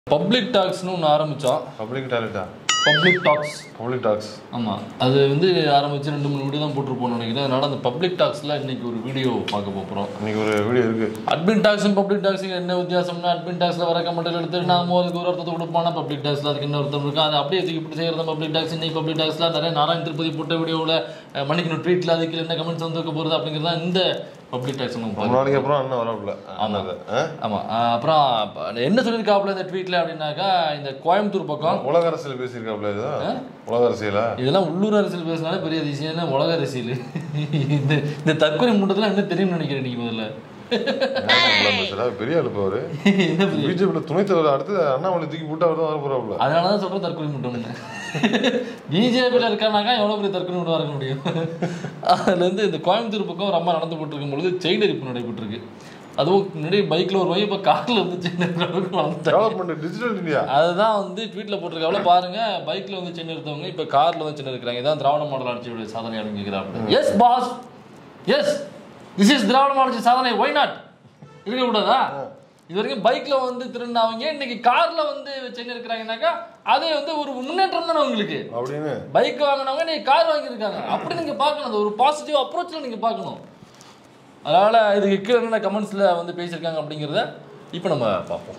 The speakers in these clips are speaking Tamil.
பப்ளிக் டாக்ஸ்னு ஒன்று ஆரம்பித்தோம் பப்ளிக் டாய்லெட்டா பப்ளிக் டாக்ஸ் பப்ளிக் டாக்ஸ் ஆமாம் அது வந்து ஆரம்பித்து ரெண்டு மூணு வீடியோ தான் போட்டிருப்போம்னு நினைக்கிறேன் அதனால் அந்த பப்ளிக் டாக்ஸில் இன்னைக்கு ஒரு வீடியோ பார்க்க போகிறோம் இன்னைக்கு ஒரு வீடியோ இருக்கு அட்மின் டாக்ஸும் பப்ளிக் டாக்ஸுக்கு என்ன வித்தியாசம்னா அட்மின் டாக்ஸில் வர கமெண்ட் எடுத்து நாம அதுக்கு ஒரு அர்த்தத்தை கொடுப்பானா பப்ளிக் டாக்ஸில் அதுக்கு என்ன அர்த்தம் இருக்கும் அதை அப்படியே தூக்கி இப்படி செய்கிறத பப்ளிக் டாக்ஸ் இன்னைக்கு பப்ளிக் டாக்ஸில் நிறைய நாராயண திருப்பதி போட்ட வீடியோவில் மணிக்கணும் ட்வீட்டில் அதுக்கு என்ன கமெண்ட்ஸ் வந்து வைக்க போகிறது அப்படிங்கிறது தான் இந்த பப்ளிக் டாக்ஸ் நம்ம ரொம்ப பார்க்க நாளைக்கு அப்புறம் அண்ணன் வரப்பல ஆமாம் ஆமாம் அப்புறம் அப்ப என்ன சொல்லியிருக்காப்புல இந்த ட்வீட்டில் அப்படின்னாக்கா இந்த கோயம்புத்தூர் பக்கம் உலக அரசியல் பேசியிருக்காப்ல இது உலக அரசியலா இதெல்லாம் உள்ளூர் அரசியல் பேசினாலே பெரிய அதிசயம் தான் உலக அரசியல் இந்த இந்த தற்கொலை முண்டத்தில் என்ன தெரியும்னு நினைக்கிறேன் நீங்க முதல்ல என்ன பேசுறா பெரிய அழுப்பு அவரு என்ன பெரிய- பிஜேபியில துணைத் தலைவர் அடுத்து அண்ணாமலை தூக்கி போட்டு அவர் தான் வர போறாப்ல அதனால தான் சொல்கிறேன் தற்கொலை முட்டம்னு பிஜேபியில் இருக்கானாக்கா எவ்வளோ பெரிய தற்கொலை முட்டமாக இருக்க முடியும் அதுலேருந்து இந்த கோயம்புத்தூர் பக்கம் ஒரு அம்மா நடந்து போட்டிருக்கும் பொழுது செயின் எரிப்பு நடைபெற்றிருக்கு அதுவும் முன்னாடி பைக்கில் ஒரு வை இப்போ காரில் வந்து செயின் இருக்கிற அளவுக்கு வளர்ந்துட்டாங்க டெவலப்மெண்ட் டிஜிட்டல் இந்தியா அதுதான் வந்து ட்வீட்ல போட்டிருக்காங்கள பாருங்க பைக்ல வந்து சின்ன எடுத்தவங்க இப்ப கார்ல வந்து சின்ன இருக்கிறாங்க இதான் திராவிட மாடல் ஆட்சியுடைய சாதனை அப்படிங்கிறாங்க yes boss yes this is Dravida model ஆட்சி சாதனை ஒய் நாட் இருக்க கூடாதா இது வரைக்கும் பைக்ல வந்து திருநவங்க இன்னைக்கு கார்ல வந்து சென்னை இருக்கிறாங்கனாக்கா அதே வந்து ஒரு முன்னேற்றம் தானே உங்களுக்கு அப்படின்னு பைக் வாங்கினவங்க நீங்க கார் வாங்கியிருக்காங்க அப்படி நீங்க பார்க்கணும் அது ஒரு பாசிட்டிவ் அப்ரோச்ல நீங்க பார்க்கணும் அதனால இதுக்கு கீழே என்னென்ன கமெண்ட்ஸ்ல வந்து பேசியிருக்காங்க அப்படிங்கிறத இப்போ நம்ம பார்ப்போம்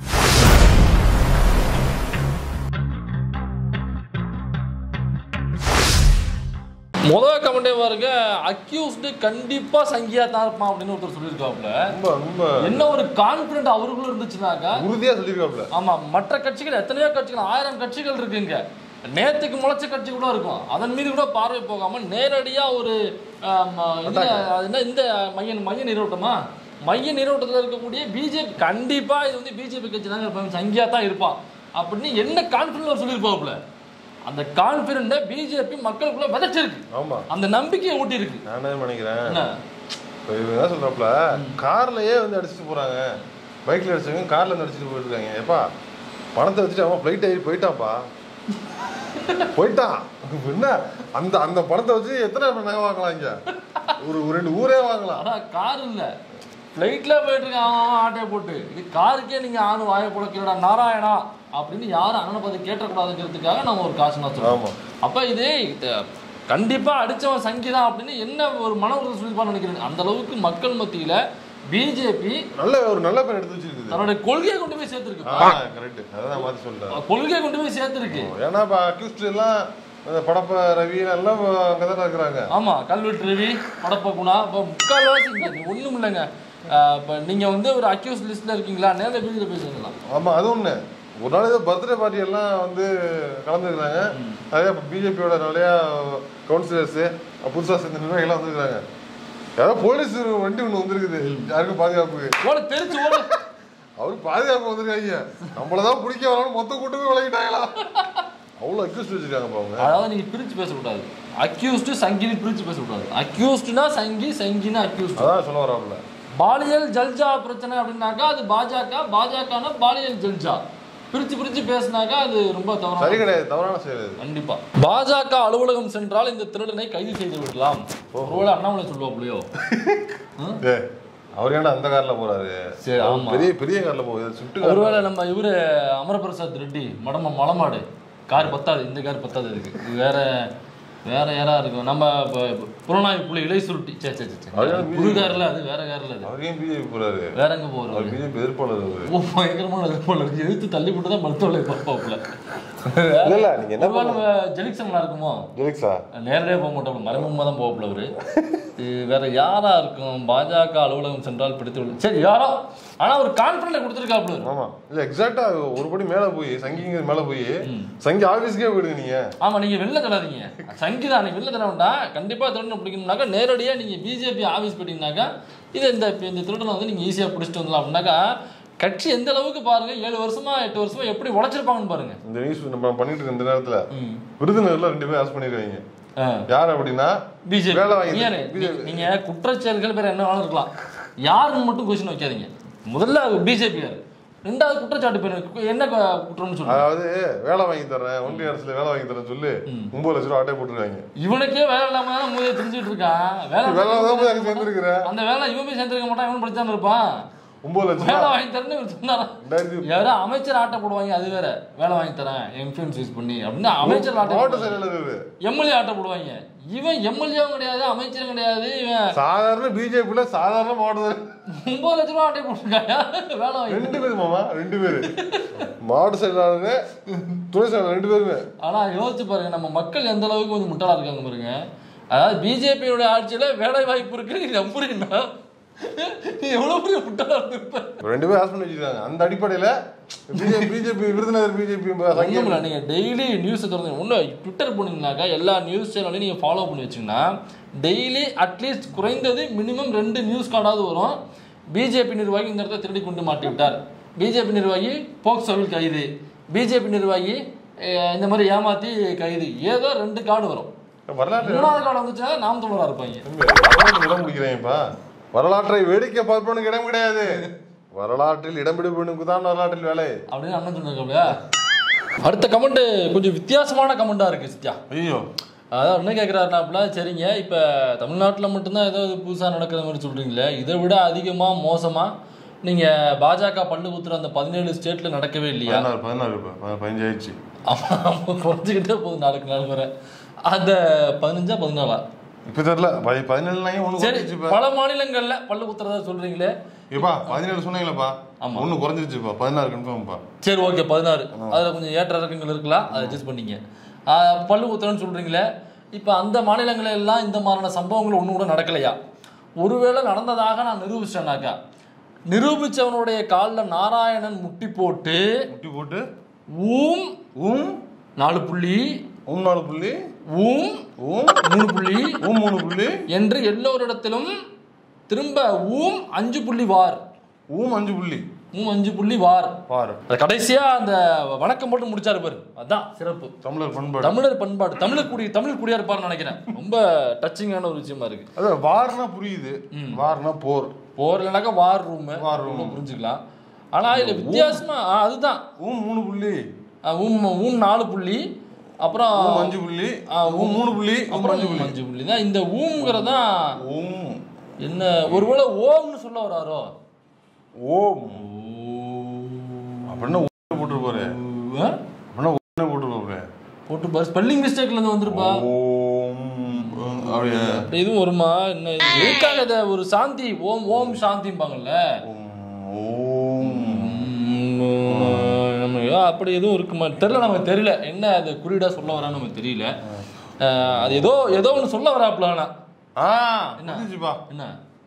முதல் கமெண்டே பாருங்க அக்யூஸ்டு கண்டிப்பா சங்கியா தான் இருப்பான் அப்படின்னு ஒருத்தர் சொல்லியிருக்காப்புல ரொம்ப ரொம்ப என்ன ஒரு கான்பிடன்ட் அவருக்குள்ள இருந்துச்சுனாக்கா உறுதியா சொல்லியிருக்காப்ல ஆமா மற்ற கட்சிகள் எத்தனையோ கட்சிகள் ஆயிரம் கட்சிகள் இருக்குங்க நேத்துக்கு முளைச்ச கட்சி கூட இருக்கும் அதன் மீது கூட பார்வை போகாம நேரடியா ஒரு ஆம், இது, அது என்ன இந்த மைய மைய நீரோட்டமா மைய நீரோட்டத்தில் இருக்கக்கூடிய பிஜேபி கண்டிப்பா இது வந்து பிஜேபி கட்சி தாங்க இருப்பாங்க சங்கியா தான் இருப்பான் அப்படின்னு என்ன கான்பிடன்ட் சொல்லியிருப்பாப்புல அந்த கான்பிடண்ட பிஜேபி மக்களுக்குள்ள விதைச்சிருக்கு ஆமா அந்த நம்பிக்கையை ஊட்டி இருக்கு நான் என்ன நினைக்கிறேன் என்ன இப்போ இவங்க என்ன சொல்றாப்ல கார்லயே வந்து அடிச்சுட்டு போறாங்க பைக்ல அடிச்சவங்க கார்ல இருந்து அடிச்சுட்டு போயிருக்காங்க ஏப்பா பணத்தை வச்சுட்டு அவன் ஃப்ளைட் ஏறி போயிட்டான்ப்பா போயிட்டான் என்ன அந்த அந்த பணத்தை வச்சு எத்தனை நகை வாங்கலாம் இங்க ஒரு ஒரு ரெண்டு ஊரே வாங்கலாம் ஆனா கார் இல்ல ஃப்ளைட்ல போயிட்டு இருக்கான் அவன் அவன் ஆட்டையை போட்டு இது காருக்கே நீங்க ஆணு வாயை புழக்கிறடா நாராயணா அப்படின்னு யாரும் அண்ணனை பார்த்து கேட்டக்கூடாதுங்கிறதுக்காக நம்ம ஒரு காசுனா சொல்றோம் ஆமா அப்ப இது இது கண்டிப்பா அடிச்சவன் சங்கிதான் அப்படின்னு என்ன ஒரு மன உறுதி சொல்லிப்பான்னு நினைக்கிறேன் அந்த அளவுக்கு மக்கள் மத்தியில பிஜேபி நல்ல ஒரு நல்ல பேர் எடுத்து வச்சிருக்குது தன்னுடைய கொள்கையை கொண்டு போய் சேர்த்திருக்கு ஆ கரெக்ட் அதான் மாத்தி சொல்லிட்டேன் கொள்கையை கொண்டு போய் சேர்த்திருக்கு ஏன்னா இப்போ அக்யூஸ்ட் எல்லாம் இந்த படப்ப ரவி எல்லாம் அங்கே தானே இருக்கிறாங்க ஆமா கல்வெட்டு ரவி படப்ப குணா இப்போ முக்கால்வாசி இங்க ஒண்ணும் இல்லைங்க ஆஹ் இப்ப நீங்க வந்து ஒரு அக்யூஸ் லிஸ்ட்ல இருக்கீங்களா நேரில் பேசிட்டு பேசுறீங்களா ஆமா அது ஒண்ணு ஒரு நாள் ஏதோ பர்த்டே பார்ட்டி எல்லாம் வந்து கலந்துருக்காங்க நிறைய பிஜேபியோட நிறைய கவுன்சிலர்ஸ் புதுசா சேர்ந்த நிர்வாகிகள் வந்திருக்காங்க யாரோ போலீஸ் வண்டி ஒண்ணு வந்திருக்குது யாருக்கும் பாதுகாப்புக்கு ஓட தெரிச்சு ஓடு அவரு பாதுகாப்பு வந்திருக்காங்க நம்மளதான் பிடிக்க வரணும் மொத்த கூட்டமே விளக்கிட்டாங்களா அவ்வளோ அக்யூஸ்ட் வச்சிருக்காங்க அவங்க அதாவது நீங்க பிரிச்சு பேசக்கூடாது அக்யூஸ்டு சங்கின்னு பிரிச்சு பேசக்கூடாது அக்யூஸ்டுனா சங்கி சங்கினா அக்யூஸ்டு அதான் சொல்ல வராப்ல பாலியல் ஜல்ஜா பிரச்சனை அப்படின்னாக்கா அது பாஜக பாஜகனா பாலியல் ஜல்ஜா பிரிச்சு பிரிச்சு பேசினாக்கா அது ரொம்ப சரி தவறான கிடையாது தவறான செயல் இது கண்டிப்பா பாஜக அலுவலகம் சென்றால் இந்த திருடனை கைது செய்து விடலாம் ஒருவேளை அண்ணாமலை சொல்லுவாப்லையோ ஏய், அவர் ஏன்டா அந்த கார்ல போறாரு சரி, அவர் ஆமா. பெரிய பெரிய கார்ல போகுது சுட்டு கார்ல ஒருவேளை நம்ம இவரு அமரபிரசாத் ரெட்டி மடம மலமாடு கார் பத்தாது இந்த கார் பத்தாது இதுக்கு இது வேற வேற யாரா இருக்கும் நம்ம இப்ப புலனாய்வு புள்ளி இலை சுருட்டி சே சே சே, சே அதான் புது கார்ல அது வேற கார்ல அது அவர் ஏன் பிஜேபி போறாரு வேற எங்க அவர் போறோம் பிஜேபி எதிர்ப்பாளர் அவரு ஓ பயங்கரமான எதிர்ப்பாளர் இருக்கு எழுத்து தள்ளி போட்டு தான் மருத்துவலை பார்ப்பாப்புல இல்ல இல்ல நீங்க என்ன ஒருவேளை நம்ம ஜெலிக்சனா இருக்குமோ ஜெலிக்ஸா நேரடியாக போக மாட்டோம் மறைமுகமாக தான் போகப்பல அவரு இது வேற யாரா இருக்கும் பாஜக அலுவலகம் சென்றால் பிடித்து விடு- சரி யாரோ ஆனா ஒரு கான்பிடன்ட் கொடுத்துருக்காப்புல இவரு. ஆமா இல்ல எக்ஸாக்டா ஒரு படி மேல போய் சங்கிங்க மேல போய் சங்கி ஆபீஸ்க்கே போயிடுங்க நீங்க ஆமா நீங்க வெளில தராதீங்க சங்கிதான் நீங்க வெளில தர வேண்டாம் கண்டிப்பா திருடனை பிடிக்கணும்னாக்கா நேரடியா நீங்க பிஜேபி ஆபீஸ் போயிட்டீங்கன்னாக்கா இது இந்த இந்த திருடனை வந்து நீங்க ஈஸியா பிடிச்சிட்டு வந்துடலாம் அப்படின்னாக்கா கட்சி எந்த அளவுக்கு பாருங்க ஏழு வருஷமா எட்டு வருஷமா எப்படி உழைச்சிருப்பாங்கன்னு பாருங்க இந்த நியூஸ் நம்ம பண்ணிட்டு இருக்க இந்த நேரத்துல ம். விருதுநகர்ல ரெண்டு பேரும் அரெஸ்ட் பண்ணிருக்காங்க ஆ. யார் அப்படின்னா பிஜேபி வேலை வாங்கி நீங்க நீ- நீங்க குற்றச்செயல்கள் பேர் என்ன வேணாலும் இருக்கலாம் யாருன்னு மட்டும் கொஸ்டின் வைக்காதீங்க முதல்ல பிஜேபி யாரு ரெண்டாவது குற்றச்சாட்டு பேர் என்ன கு- குற்றம்னு சொல்லுங்க அதாவது வேலை வாங்கி தரேன் ஒன்றிய அரசுல வேலை வாங்கி தரேன் சொல்லி ஒன்பது லட்ச ரூபா ஆட்டை போட்டுருக்காங்க இவனுக்கே வேலை இல்லாம தான் மூதையை தெரிஞ்சுட்டு இருக்கான் வேலை வேலை தான் போய் அங்க சேர்ந்துருக்கிறேன் அந்த வேலை இவன் போய் சேர்ந்துருக்க மாட்டான் இவன் படிச்சான்னு இருப்பான் ஒன்பது லட்சம் வேலை ரூபா. வாங்கி தரேன்னு இவர் சொன்னாரா ரெண்டாயிரத்தி யாரோ அமைச்சர் ஆட்ட போடுவாங்க அது வேற வேலை வாங்கி தரேன் இன்ஃபுளுன்ஸ் யூஸ் பண்ணி அப்படின்னு அமைச்சர் ஆட்ட மாவட்ட செயலாளர் இவரு. எம்எல்ஏ ஆட்ட போடுவாங்க இவன் எம்எல்ஏவும் கிடையாது அமைச்சரும் கிடையாது இவன் சாதாரண பிஜேபியில சாதாரண மாவட்ட செயலாளர். ஒன்பது லட்ச ரூபா ஆட்டை போட்டிருக்காங்க வேலை வாங்கி ரெண்டு பேரு மாமா ரெண்டு பேரு மாவட்ட செயலாளர் துணை செயலாளர் ரெண்டு பேருமே ஆனா யோசிச்சு பாருங்க நம்ம மக்கள் எந்த அளவுக்கு வந்து முட்டாளா இருக்காங்க பாருங்க அதாவது பிஜேபியோட ஆட்சியில வேலை வாய்ப்பு இருக்கு நீ நம்புறீங்கன்னா நீ எவ்வளவு பெரிய முட்டாளா இருந்திருப்ப ரெண்டு பேரும் ஹஸ்பண்ட் வச்சிருக்காங்க அந்த அடிப்படையில பிஜேபி பிஜேபி விருதுநகர் பிஜேபி ஒண்ணும் இல்ல நீங்க டெய்லி நியூஸ் திறந்து ஒன்றும் ட்விட்டர் போனீங்கன்னாக்கா எல்லா நியூஸ் சேனலையும் நீங்க ஃபாலோ பண்ணி வச்சீங்கன்னா டெய்லி அட்லீஸ்ட் குறைந்தது மினிமம் ரெண்டு நியூஸ் கார்டாவது வரும் பிஜேபி நிர்வாகி இந்த இடத்துல திருடி கொண்டு மாட்டி விட்டார் பிஜேபி நிர்வாகி போக்சோவில் கைது பிஜேபி நிர்வாகி அஹ், இந்த மாதிரி ஏமாத்தி கைது ஏதோ ரெண்டு கார்டு வரும் வரலாற்று மூணாவது கார்டு வந்துச்சுன்னா நாம் தமிழரா இருப்பாங்க வரலாற்றில் இடம் பிடிக்கிறேன்ப்பா வரலாற்றை வேடிக்கை பார்ப்பவனுக்கு இடம் கிடையாது வரலாற்றில் இடம் பிடிப்பவனுக்கு தான் வரலாற்றில் வேலை அப்படின்னு அண்ணன் சொன்னாங்க அடுத்த கமெண்ட் கொஞ்சம் வித்தியாசமான கமெண்டா இருக்கு சித்யா ஐயோ அதான் என்ன கேட்குறாருனாப்புல சரிங்க இப்போ தமிழ்நாட்டில் மட்டும்தான் ஏதோ புதுசாக நடக்கிற மாதிரி சொல்கிறீங்களே இதை விட அதிகமாக மோசமாக நீங்கள் பாஜக பல்லு குத்துற அந்த பதினேழு ஸ்டேட்டில் நடக்கவே இல்லையா பதினாறு பதினாறு இப்போ ப- பதினஞ்சு ஆயிடுச்சு அவன் குறைஞ்சிக்கிட்டே போகுது நாளுக்கு நாள் வர அந்த பதினஞ்சா பதினாலா இப்போ தெரியல பதி- பதினேழுனாங்க ஒன்று சரி குறைஞ்சிச்சு இப்போ பல மாநிலங்களில் பல்லு குத்துறதா சொல்கிறீங்களே ஏப்பா பதினேழு சொன்னீங்களேப்பா ஆமா. ஒன்று குறைஞ்சிருச்சுப்பா பதினாறு கன்ஃபார்ம்ப்பா சரி ஓகே பதினாறு அதில் கொஞ்சம் ஏற்ற இறக்கங்கள் இருக்கலாம் அதை அட்ஜஸ்ட் பண்ணிங்க ஆ, பல்லு குத்துறேன்னு சொல்கிறீங்களே இப்போ அந்த மாநிலங்களில் எல்லாம் இந்த மாதிரியான சம்பவங்கள் ஒன்றும் கூட நடக்கலையா ஒருவேளை நடந்ததாக நான் நிரூபிச்சிட்டேனாக்கா நிரூபிச்சவனுடைய காலில் நாராயணன் முட்டி போட்டு முட்டி போட்டு ஊம் ஊம் நாலு புள்ளி ஊம் நாலு புள்ளி ஊம் ஊம் மூணு புள்ளி ஊம் மூணு புள்ளி என்று எல்லோரிடத்திலும் திரும்ப ஊம் அஞ்சு புள்ளி வார் ஊம் அஞ்சு புள்ளி ஊம் அஞ்சு புள்ளி வார் பாரு அது கடைசியா அந்த வணக்கம் போட்டு முடிச்சாரு பாரு அதான் சிறப்பு தமிழர் பண்பாடு தமிழர் பண்பாடு தமிழர் குடி தமிழ் குடியா இருப்பார்னு நினைக்கிறேன் ரொம்ப டச்சிங்கான ஒரு விஷயமா இருக்கு அதான் வார்னா புரியுது வார்னா போர் போர் இல்லைனாக்கா வார் ரூம் War room. புரிஞ்சுக்கலாம் ஆனா இதுல வித்தியாசமா ஆ, அதுதான் ஊம் மூணு புள்ளி ஆ, ஊம் ஊம் நாலு புள்ளி அப்புறம் ஊம் அஞ்சு புள்ளி ஆ, ஊம் மூணு புள்ளி ஊம் அப்புறம் அஞ்சு புள்ளி அஞ்சு புள்ளி தான் இந்த ஊம்ங்கிறதான் ஊம் என்ன ஒருவேளை ஓம்னு சொல்ல வராரோ ஓம் அப்படின்னா ஊம் போட்டுருப்பாரு ஆ? அப்படின்னா ஊம் போட்டுருப்பாரு போட்டு பாரு ஸ்பெல்லிங் மிஸ்டேக்ல இருந்து வந்திருப்பா ஓம் அப்படியே அப்படி இதுவும் வருமா என்ன இது? எதுக்காக இதை ஒரு சாந்தி ஓம் ஓம் சாந்திம்பாங்கல்ல ஓம் உம், நம்ம ஏதோ அப்படி எதுவும் இருக்குமா தெரியல நமக்கு தெரியல என்ன அது குறியீடா சொல்ல வரான்னு நமக்கு தெரியல அஹ், அது ஏதோ ஏதோ ஒன்று சொல்ல வராப்ல ஆனா ஆ என்ன? புரிஞ்சுப்பா என்ன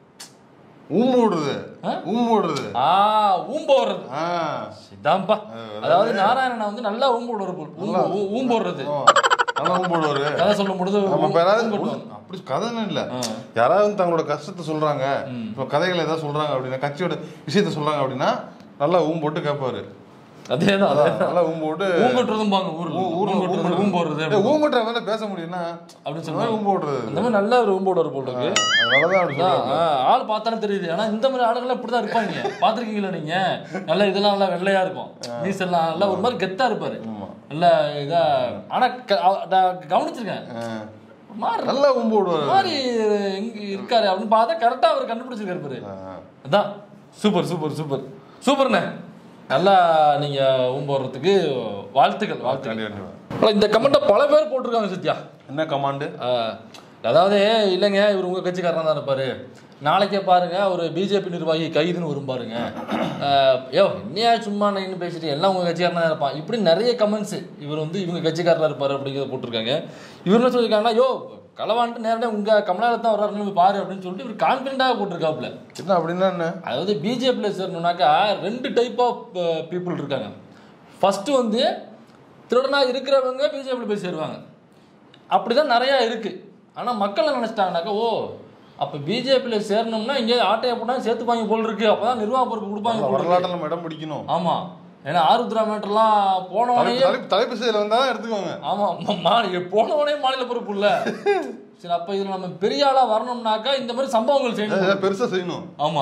ஊம் போடுறது ஆ? ஊம் போடுறது ஆ ஊம்பு வர்றது ஆ இதான்ப்பா அதாவது நாராயணனா வந்து நல்லா ஊம்பு விடுறது ஊம்பு போடுறது ஆ. நல்லா ஊம் போடுவாரு கதை சொல்லும் பொழுது நம்ம இப்ப யாராவது ஊம்பு ஒண்ணு- அப்படி கதைன்னு இல்ல ஆ. யாராவது வந்து தங்களோட கஷ்டத்தை சொல்றாங்க இப்போ கதைகளை ஏதாவது சொல்றாங்க அப்படின்னா கட்சியோட விஷயத்த சொல்றாங்க அப்படின்னா நல்லா ஊம் போட்டு கேட்பாரு அதேதான் அதான், நல்லா ஊம் போட்டு ஊம்புட்டுறதும் பாங்க ஊர்ல ஊ- ஊர்ல ஊம் ஊம்புட்டுறது ஊம்பு போடுறது ஏய், ஊம் போட்டுற வேலை பேச முடியும்னா அப்படின்னு இந்த மாதிரி ஊம் போடுறது அந்த மாதிரி நல்ல ஒரு ஊம்போட ஒரு போல் இருக்கு அதனாலதான் அப்படி அதான், சொல்றாங்க ஆ, ஆள் பார்த்தாலும் தெரியுது ஆனா இந்த மாதிரி ஆளுங்கெல்லாம் இப்படிதான் இருப்பாங்க பாத்திருக்கீங்களா நீங்க நல்ல இதெல்லாம் நல்லா வெள்ளையா இருக்கும் மீஸ் எல்லாம் நல்லா ஒரு மாதிரி கெத்தா இருப்பாரு ஆமா. நல்ல இதா ஆனா க- அவ- நான் கவனிச்சிருக்கேன் ஆ. ஒரு மாதிரி நல்லா ஊம் ஒரு போடுவாரு மாதிரி எங்க இருக்காரு அப்படின்னு பார்த்தா கரெக்டா அவர் கண்டுபிடிச்சிருக்காரு பாரு ஆ. அதான் சூப்பர் சூப்பர் சூப்பர் சூப்பர்ண்ணே நல்லா நீங்க ஊம்போடுறதுக்கு வாழ்த்துக்கள் வாழ்த்துக்கள் கண்டிப்பா, கண்டிப்பா. அப்புறம் இந்த கமெண்ட்டை பல பேர் போட்டிருக்காங்க சத்யா என்ன கமாண்டு ஆ, அதாவது இல்லைங்க இவர் உங்க கட்சிக்காரனா தான் இருப்பாரு நாளைக்கே பாருங்க ஒரு பிஜேபி நிர்வாகி கைதுன்னு வரும் பாருங்க ஆ, யோ என்னையா சும்மா நின்று பேசிட்டு எல்லாம் உங்க கட்சிக்காரனா தான் இருப்பான் இப்படி நிறைய கமெண்ட்ஸ் இவர் வந்து இவங்க கட்சிக்காரனா இருப்பாரு அப்படிங்கிறத போட்டிருக்காங்க இவர் என்ன சொல்லியிருக்காங்கன்னா யோ களவான்ட்டு நேரடியாக உங்க கமலால தான் வர்றாருன்னு போய் பாரு அப்படின்னு சொல்லிட்டு இவர் கான்ஃபிடென்ட்டாக போட்டிருக்காப்புல என்ன அப்படின்னா என்ன அதாவது பிஜேபியில் சேரணும்னாக்கா ரெண்டு டைப் ஆஃப் பீப்புள் இருக்காங்க ஃபர்ஸ்ட் வந்து திருடனா இருக்கிறவங்க பிஜேபியில் போய் சேருவாங்க அப்படிதான் நிறையா இருக்கு ஆனா மக்கள் என்ன நினைச்சிட்டாங்கனாக்கா ஓ அப்ப பிஜேபியில் சேரணும்னா இங்கே ஆட்டையை போட்டால் சேர்த்துப்பாங்க போல் இருக்கு அப்பதான் நிர்வாக பொறுப்பு கொடுப்பாங்க போல் இருக்கு. வரலாற்றில் நம்ம இடம் பிடிக்கணும் ஆமா ஏன்னா ஆருத்ரா மேட்டர்லாம் போனவனையே தலைப்பு- தலைப்பு தலைப்பு செய்தியில் வந்தா தான் எடுத்துக்கோங்க ஆமா ம- மா- போனவனே மாநில பொறுப்பு இல்ல சரி அப்ப இதுல நம்ம பெரிய ஆளா வரணும்னாக்கா இந்த மாதிரி சம்பவங்கள் செய்யணும் ஏதாவது பெருசா செய்யணும் ஆமா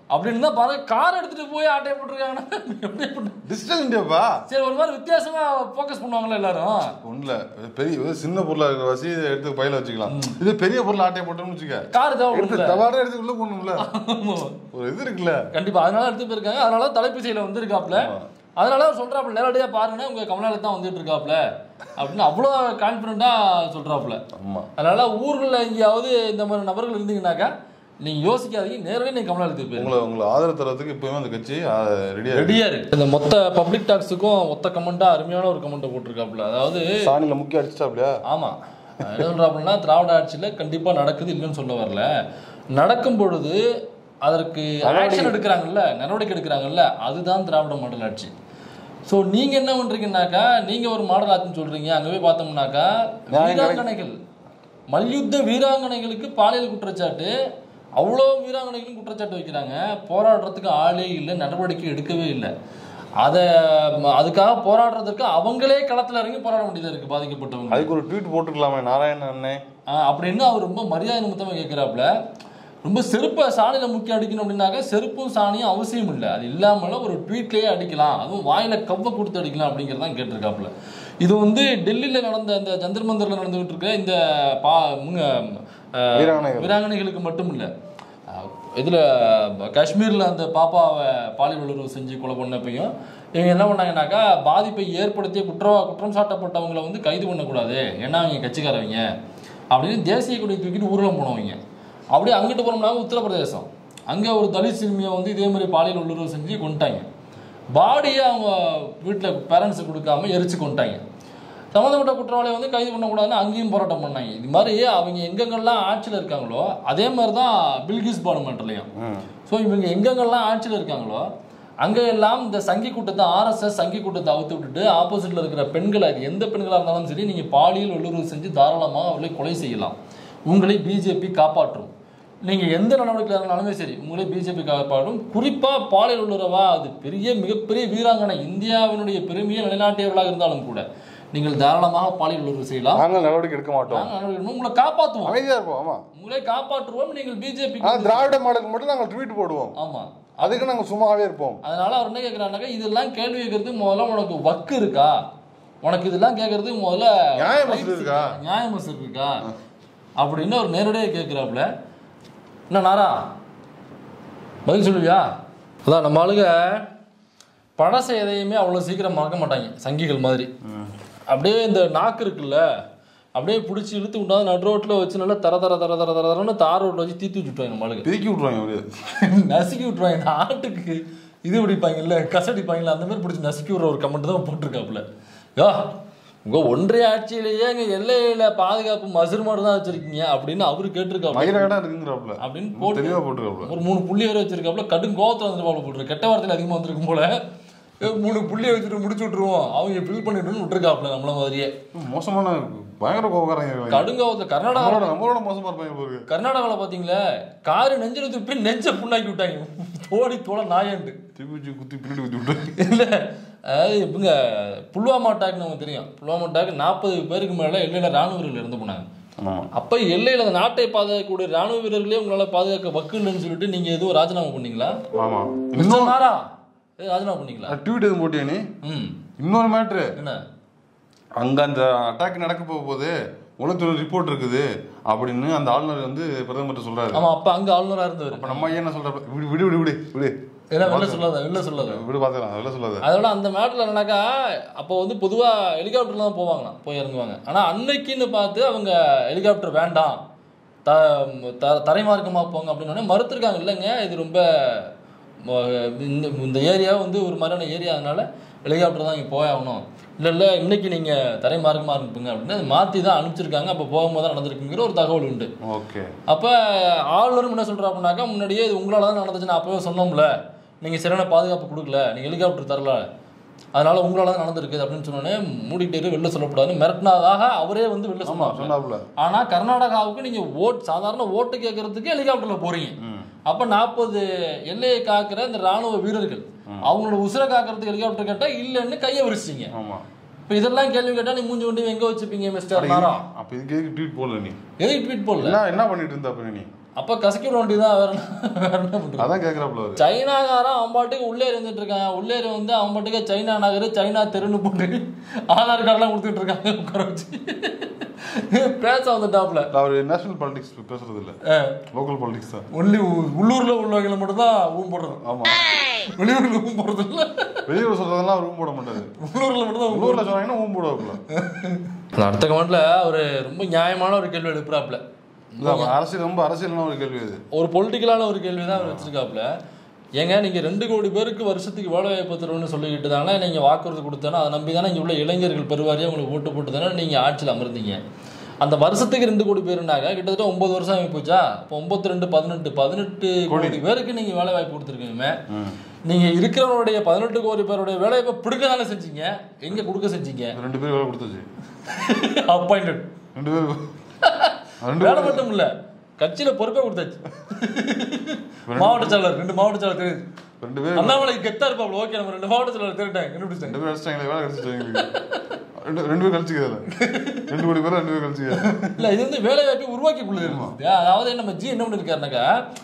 அப்படின்னு தான் பாருங்க கார் எடுத்துட்டு போய் ஆட்டையை போட்டிருக்காங்கன்னா எப்படி பண்ண- டிஜிட்டல் இந்தியாப்பா சரி ஒரு மாதிரி வித்தியாசமா ஃபோக்கஸ் பண்ணுவாங்களா எல்லாரும் ஒண்ணுல பெரிய இது சின்ன பொருளா இருக்கிற வாசி இதை எடுத்து பையில வச்சுக்கலாம் இது பெரிய பொருள் ஆட்டையை போட்டோம்னு வச்சுக்க கார் எடுத்து தேவை தவாட எடுத்து உள்ள போடணும்ல ஒரு இது இருக்குல்ல கண்டிப்பா அதனால எடுத்து போயிருக்காங்க அதனால தலைப்பிசையில வந்திருக்காப்ல அதனால அவர் சொல்றாப்புல நேரடியா பாருங்கன்னா உங்க கமலாலயம் தான் வந்துட்டு இருக்காப்ல அப்படின்னு அவ்வளோ கான்பிடண்டா சொல்றாப்புல ஆமா அதனால ஊர்களில் எங்கேயாவது இந்த மாதிரி நபர்கள் இருந்தீங்கன்னாக்கா நீங்க யோசிக்காதீங்க நேரடியாக நீங்க கமலாலயத்துக்கு போயிருங்க உங்களை உங்களை ஆதரவு தரத்துக்கு இப்பவுமே அந்த கட்சி ரெடியா ரெடியா இருக்கு இந்த மொத்த பப்ளிக் டாக்ஸுக்கும் மொத்த கமெண்டா அருமையான ஒரு கமெண்ட் போட்டிருக்காப்புல அதாவது சாணியில முக்கிய அடிச்சிட்டாப்லையா ஆமா என்ன சொல்றாப்புலன்னா திராவிட ஆட்சியில கண்டிப்பா நடக்குது இல்லைன்னு சொல்ல வரல நடக்கும் பொழுது அதற்கு ஆக்ஷன் எடுக்கிறாங்கல்ல நடவடிக்கை எடுக்கிறாங்கல்ல அதுதான் திராவிட மாடல் ஆட்சி ஸோ நீங்க என்ன பண்றீங்கன்னாக்கா நீங்க ஒரு மாடல் ஆட்சின்னு சொல்றீங்க அங்க போய் பார்த்தோம்னாக்கா வீராங்கனைகள் மல்யுத்த வீராங்கனைகளுக்கு பாலியல் குற்றச்சாட்டு அவ்வளோ வீராங்கனைகளும் குற்றச்சாட்டு வைக்கிறாங்க போராடுறதுக்கு ஆளே இல்லை நடவடிக்கை எடுக்கவே இல்லை அதை ம- அதுக்காக போராடுறதுக்கு அவங்களே களத்துல இறங்கி போராட வேண்டியதா இருக்கு பாதிக்கப்பட்டவங்க அதுக்கு ஒரு ட்வீட் போட்டுக்கலாமே நாராயணன் அண்ணே ஆஹ் அப்படின்னு அவர் ரொம்ப மரியாதை நிமித்தமாக கேட்குறாப்புல ரொம்ப செருப்பை சாணியில முக்கி அடிக்கணும் அப்படின்னாக்க செருப்பும் சாணியும் அவசியம் இல்லை அது இல்லாமல ஒரு ட்வீட்லேயே அடிக்கலாம் அதுவும் வாயில கவ்வை கொடுத்து அடிக்கலாம் அப்படிங்கிறதான் கேட்டிருக்காப்புல இது வந்து டெல்லியில் நடந்த இந்த ஜந்தர் மந்தரில் நடந்துகிட்டு இருக்க இந்த பா முங்க ஆஹ், வீராங்கனைகள். வீராங்கனைகளுக்கு மட்டும் இல்லை இதில் காஷ்மீரில் அந்த பாப்பாவை பாலியல் வல்லுறவு செஞ்சு கொலை பண்ணப்பையும் இவங்க என்ன பண்ணாங்கன்னாக்கா பாதிப்பை ஏற்படுத்தி குற்ற குற்றம் சாட்டப்பட்டவங்களை வந்து கைது பண்ணக்கூடாது ஏன்னா அவங்க கட்சிக்காரவங்க அப்படின்னு தேசிய கொடி தூக்கிட்டு ஊர்வலம் போனவங்க அப்படியே அங்கிட்டு போனோம்னா உத்தரப்பிரதேசம் அங்கே ஒரு தலித் சிறுமியை வந்து இதே மாதிரி பாலியல் வல்லுறவு செஞ்சு கொண்டுட்டாங்க பாடியை அவங்க வீட்டில் பேரண்ட்ஸு கொடுக்காம எரிச்சு கொண்டுட்டாங்க சம்மந்தப்பட்ட குற்றவாளியை வந்து கைது பண்ணக்கூடாதுன்னு அங்கேயும் போராட்டம் பண்ணாங்க இது மாதிரி அவங்க எங்கெங்கெல்லாம் ஆட்சியில் இருக்காங்களோ அதே மாதிரி தான் பில்கிஸ் பார்லிமெண்ட்லையும் ஸோ இவங்க எங்கெங்கெல்லாம் ஆட்சியில் இருக்காங்களோ அங்கே எல்லாம் இந்த சங்கி கூட்டத்தை ஆர்எஸ்எஸ் சங்கி கூட்டத்தை அவுத்து விட்டுட்டு ஆப்போசிட்டில் இருக்கிற பெண்களை அது எந்த பெண்களாக இருந்தாலும் சரி நீங்கள் பாலியல் வல்லுறவு செஞ்சு தாராளமாக அவர்களை கொலை செய்யலாம் உங்களை பிஜேபி காப்பாற்றும் நீங்கள் எந்த நடவடிக்கையில் இருந்தாலுமே சரி உங்களே பிஜேபி காப்பாற்றும் குறிப்பாக பாலியல் வல்லுறவா அது பெரிய மிகப்பெரிய வீராங்கனை இந்தியாவினுடைய பெருமையை நிலைநாட்டியவர்களாக இருந்தாலும் கூட நீங்கள் தாராளமாக பாலியல் வல்லுறவு செய்யலாம் நாங்கள் நடவடிக்கை எடுக்க மாட்டோம் நாங்கள் நடவடிக்கை எடுப்போம். உங்களை காப்பாற்றுவோம் அமைதியா இருப்போம் ஆமா உங்களை காப்பாற்றுவோம் நீங்கள் பிஜேபி ஆனா திராவிட மாடலுக்கு மட்டும் நாங்கள் ட்வீட் போடுவோம் ஆமா அதுக்கு நாங்கள் சும்மாவே இருப்போம் அதனால அவர் என்ன கேட்குறாருனாக்கா இதெல்லாம் கேள்வி கேட்கறது முதல்ல உனக்கு வக்கு இருக்கா உனக்கு இதெல்லாம் கேட்கறது முதல்ல நியாய rights மசூல் இருக்கா? நியாய மசூல் இருக்கா அப்படின்னு அவர் நேரடியாக கேட்குறாப்புல என்ன நாரா பதில் சொல்லுவியா அதான் நம்ம ஆளுங்க பழச எதையுமே அவ்வளோ சீக்கிரம் மறக்க மாட்டாங்க சங்கிகள் மாதிரி அப்படியே இந்த நாக்கு இருக்குல்ல அப்படியே பிடிச்சி இழுத்து விட்டாது நடு ரோட்டில் வச்சு நல்லா தர தர தர தர தரன்னு தார் ரோட்டில் வச்சு தீத்து வச்சுட்டாங்க நம்ம ஆளுங்க பிரிக்கி விட்ருவாங்க அப்படியே நசுக்கி விட்டுருவாங்க இந்த ஆட்டுக்கு இது பிடிப்பாங்கல்ல கசடிப்பாங்கல்ல அந்த மாதிரி பிடிச்சி நசுக்கி விடுற ஒரு கமெண்ட் தான் போட்டிருக்காப்புல யோ உங்க ஒன்றிய ஆட்சியிலேயே இங்க எல்லையில பாதுகாப்பு மசுர் மாடு தான் வச்சிருக்கீங்க அப்படின்னு அவரு கேட்டிருக்காப்புல மயில இடம் இருக்குங்கிறாப்புல அப்படின்னு போட்டு தெளிவா போட்டுருக்காப்புல ஒரு மூணு புள்ளி வரை வச்சிருக்காப்புல கடும் கோவத்துல வந்து பாப்பா போட்டுரு கெட்ட வார்த்தையில அதிகமா வந்திருக்கும் போல ஏ, மூணு புள்ளியை வச்சுட்டு முடிச்சு விட்டுருவோம் அவங்க ஃபில் பண்ணிட்டுன்னு விட்டுருக்காப்புல நம்மள மாதிரியே மோசமான பயங்கர கோபக்காரங்க இவங்க. கடுங்கோவத்துல கர்நாடகா நம்மளோட நம்மளோட மோசமா இருப்பாங்க போல இருக்கு. கர்நாடகாவில் பார்த்தீங்களா காரு நெஞ்சில துப்பி நெஞ்ச புண்ணாக்கி விட்டாங்க தோடி தோட நாயன்ட்டு திருப்பி வச்சு குத்தி பின்னாடி குத்தி விட்டு இல்ல அதாவது இவங்க புல்வாமா அட்டாக் நமக்கு தெரியும் புல்வாமா அட்டாக் நாற்பது பேருக்கு மேல எல்லையில ராணுவ வீரர்கள் இறந்து போனாங்க ஆமா அப்ப எல்லையில அந்த நாட்டை பாதுகாக்கக்கூடிய ராணுவ வீரர்களே உங்களால பாதுகாக்க வக்கு இல்லைன்னு சொல்லிட்டு நீங்க எதுவும் ராஜினாமா பண்ணீங்களா ஆமா மிஸ்டர் நாரா ஏ, ராஜினாமா பண்ணீங்களா ட்வீட் எதுவும் போட்டியா நீ ம் இன்னொரு மேட்ரு என்ன அங்க அந்த அட்டாக் நடக்க போக போது உளவுத்துறை ரிப்போர்ட் இருக்குது அப்படின்னு அந்த ஆளுநர் வந்து பிரதமர்கிட்ட சொல்றாரு ஆமா அப்ப அங்க ஆளுநரா இருந்தவர் அப்ப நம்ம ஐயா என்ன சொல்றாரு விடு விடு விடு விடு விடு ஏன்னா வெளில சொல்லாத வெளில சொல்லாத விடு பாத்துக்கலாம் அதெல்லாம் சொல்லாத அதோட அந்த மேட்டில் என்னன்னாக்கா அப்போ வந்து பொதுவாக ஹெலிகாப்டர்ல தான் போவாங்களாம் போய் இறங்குவாங்க ஆனால் அன்னைக்குன்னு பார்த்து அவங்க ஹெலிகாப்டர் வேண்டாம் த த தரைமார்க்கமாக போங்க அப்படின்னு உடனே மறுத்துருக்காங்க இல்லைங்க இது ரொம்ப ம- இந்த இந்த ஏரியா வந்து ஒரு மாதிரியான ஏரியா அதனால ஹெலிகாப்டர் தான் இங்கே போயாகணும் இல்லை இல்லை இன்னைக்கு நீங்கள் தரைமார்க்கமாக அனுப்புங்க அப்படின்னு அதை மாற்றி தான் அனுப்பிச்சிருக்காங்க அப்போ போகும்போது தான் நடந்திருக்குங்கிற ஒரு தகவல் உண்டு ஓகே அப்போ ஆளுநரும் என்ன சொல்கிறா அப்படின்னாக்கா முன்னாடியே இது உங்களால தான் நடந்துச்சு நான் அப்பவே சொன்னோம்ல நீங்கள் சரியான பாதுகாப்பு கொடுக்கல நீங்கள் ஹெலிகாப்டர் தரல அதனால உங்களால தான் நடந்திருக்கு அப்படின்னு சொன்னோன்னே மூடிக்கிட்டே இரு, வெளில சொல்லக்கூடாதுன்னு மிரட்டினதாக அவரே வந்து வெளில ஆமா சொன்னாங்க சொன்னாப்புல ஆனா கர்நாடகாவுக்கு நீங்க ஓட் சாதாரண ஓட்டு கேட்கறதுக்கு ஹெலிகாப்டர்ல போறீங்க ம். அப்ப நாற்பது எல்லையை காக்கிற இந்த ராணுவ வீரர்கள் அவங்களோட உசுரை காக்கிறதுக்கு ஹெலிகாப்டர் கேட்டா இல்லைன்னு கையை விரிச்சிங்க ஆமா இப்ப இதெல்லாம் கேள்வி கேட்டா நீ மூஞ்சி கொண்டு எங்க வச்சுப்பீங்க மிஸ்டர் நாரா அப்ப இதுக்கு எதுக்கு ட்வீட் போடல நீ எதுக்கு ட்வீட் போடல என்ன என்ன பண்ணிட்டு இருந்த அப்ப நீ அப்ப கசக்கி விட வேண்டியதான் வேற என்ன- வேற என்ன பண்றது அதான் கேக்குறாப்புல அவரு சைனாக்காரன் அவன் பாட்டுக்கு உள்ளே இருந்துட்டு இருக்கான் உள்ளே வந்து அவன் பாட்டுக்கு சைனா நகர் சைனா தெருன்னு போட்டு ஆதார் கார்டெல்லாம் கொடுத்துட்டு இருக்காங்க உட்கார வச்சு பேச வந்துட்டாப்ல அவர் நேஷனல் பாலிடிக்ஸ் பேசுறது இல்ல லோக்கல் பாலிடிக்ஸ் தான் ஒன்லி உள்ளூர்ல உள்ளவங்களை மட்டும் தான் ஊம் போடுறது ஆமா வெளியூர்ல ஊம் போடுறது இல்ல வெளியூர் சொல்றதெல்லாம் ரூம் போட மாட்டாரு உள்ளூர்ல மட்டும் தான் உள்ளூர்ல சொன்னாங்கன்னா ஊம் போடுவாப்புல அந்த அடுத்த கமெண்ட்ல ஒரு ரொம்ப நியாயமான ஒரு கேள்வி எழுப்புறாப்ல இல்ல, அவன் அரசியல் ரொம்ப அரசியலான ஒரு கேள்வி இது ஒரு பொலிட்டிக்கலான ஒரு கேள்வி தான் அவர் வச்சிருக்காப்ல ஏங்க நீங்க ரெண்டு கோடி பேருக்கு வருஷத்துக்கு வேலை வாய்ப்பு தருவோம்னு சொல்லிக்கிட்டு தானே நீங்க வாக்குறுதி கொடுத்தானே அதை நம்பி தானே இங்க உள்ள இளைஞர்கள் பெருவாரியா உங்களுக்கு ஓட்டு போட்டு தானே நீங்க ஆட்சியில் அமர்ந்தீங்க அந்த வருஷத்துக்கு ரெண்டு கோடி பேருனாங்க கிட்டத்தட்ட ஒன்பது வருஷம் ஆகி போச்சா இப்போ ஒன்பத்தி ரெண்டு பதினெட்டு பதினெட்டு கோடி பேருக்கு நீங்க வேலை வாய்ப்பு கொடுத்துருக்கீங்க நீங்க இருக்கிறவனுடைய பதினெட்டு கோடி பேருடைய வேலை வாய்ப்பை பிடிக்க தானே செஞ்சீங்க எங்க கொடுக்க செஞ்சீங்க ரெண்டு பேரும் வேலை கொடுத்துச்சு அப்பாயிண்டட் ரெண்டு பேரும் ரெண்டு வேலை மட்டும் இல்ல கட்சியில பொறுப்பே கொடுத்தாச்சு மாவட்ட செயலர் ரெண்டு மாவட்ட செயலர் தெரியுது ரெண்டு பேரும் அண்ணாமலை கெத்தா இருப்பாப்ல ஓகே நம்ம ரெண்டு மாவட்ட செயலர் தெரிவிட்டாங்க கண்டுபிடிச்சிட்டாங்க ரெண்டு பேரும் அடிச்சிட்டாங்களே வேலை கிடைச்சிச்சு எங்களுக்கு ரெண்டு ரெண்டு பேர் கழிச்சுக்கிறதுல ரெண்டு கோடி பேர் ரெண்டு பேர் கழிச்சுக்கிறது இல்ல இது வந்து வேலை வாய்ப்பை உருவாக்கி கொள்ளுது அதாவது நம்ம ஜி என்ன பண்ணிருக்காருனாக்கா